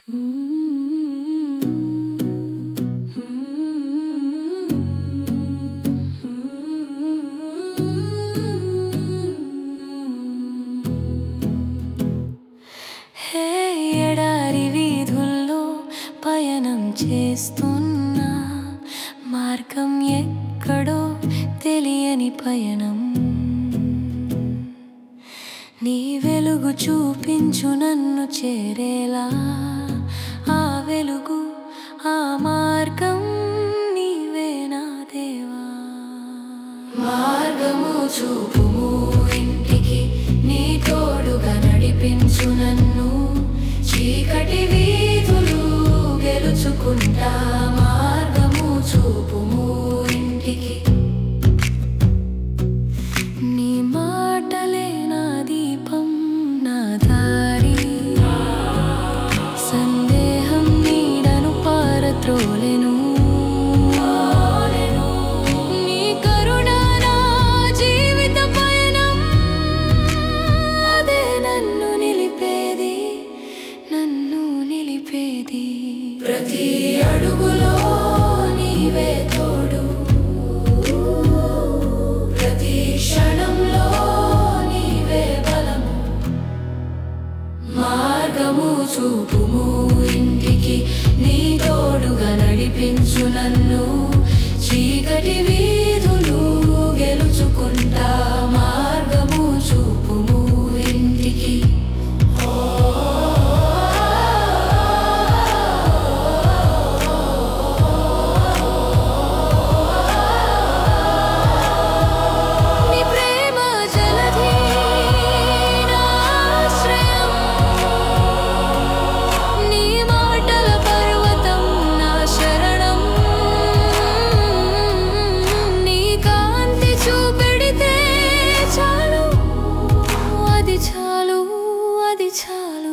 హే ఎడారి వీధుల్లో పయనం చేస్తున్నా మార్గం ఎక్కడో తెలియని పయనం నీ వెలుగు చూపించు నన్ను చేరేలా ఆ వెలుగు ఆ మార్గం నీవే నా దేవా మార్గము చూపుము ఇంటికి నీ తోడుగా నడిపించు నన్ను చీకటి వీధులు గెలుచుకుంటా మార్గము చూపుము ఇంటికి నీ మాటలే నా దీపం నా దారి సందేహం నీడను పారత్రోలెను నీ కరుణ నా జీవిత పయనం అదే నన్ను నిలిపేది నన్ను నిలిపేది ప్రతి అడుగులో నీవే తోడు ప్రతి క్షణంలో నీవే బలము మార్గము చూపుము ఇంటికి నీ తోడుగా నడిపించు నన్ను చీకటి వీధులు గెలుచుకుంటా మార్గము చూపుము ఇంటికి నీ ప్రేమ జలధి నా ఆశ్రయం నీ మాటల పర్వతం నా శరణం నీ కాంతి చూపెడితే చాలు అది చాలు అది చాలు